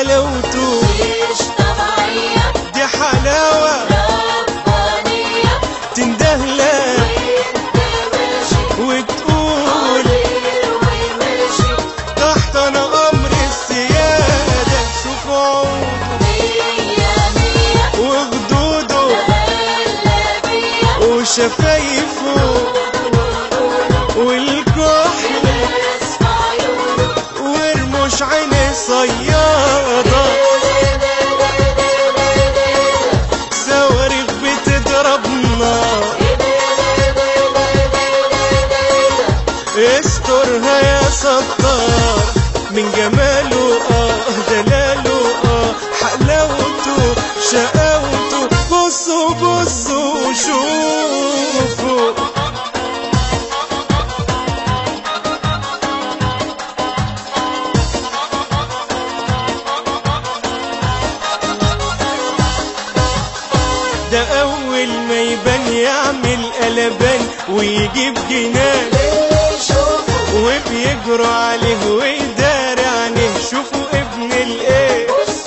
حلاوته مش طبيعية دي حلاوة ربانية تندهلك وانت ماشي وتقول طير وماشي تحت انا امر السيادة شوف عوده مية مية وخدوده غلبية وشفايفه والكحل ناس في عيونه ورموش عين صيادة صواريخ بتضرب نار استرها يا ستار من جماله اه دلاله اه حلاوته شقاوته بصوا بصوا شوفوا ده اول ما يبان يعمل قلبان ويجيب جنان وبيجروا عليه ويداري عليه شوفوا ابن الايه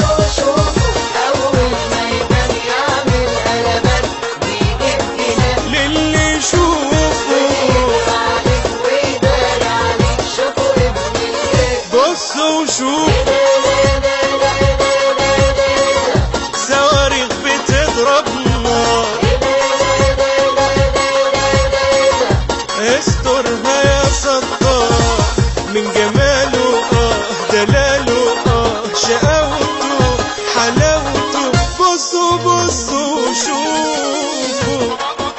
للي يشوفوا بصوا وشوفوا صواريخ بتضرب نار استرها يا ستار من جماله اه دلاله اه شقاوته حلاوته بصوا بصوا شوفوا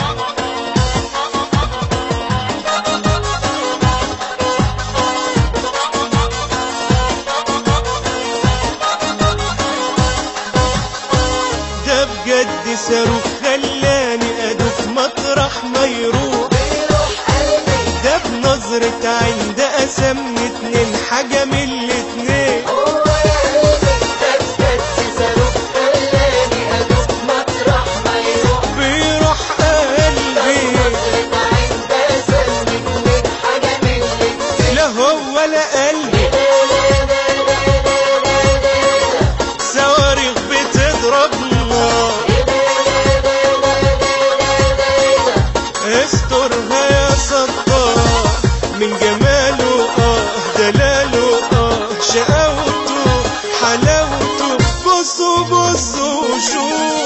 ده بجد صاروخ خلاني ادوخ مطرح ما يروح ده بنظرة عين ده قسمني اتنين حاجة من الاتنين بيروح قلبي لا هو ولا قلبي صواريخ بتضرب نار استرها يا ستار من جماله اه دلاله اه شقاوته حلاوته بصوا بصوا شوفوا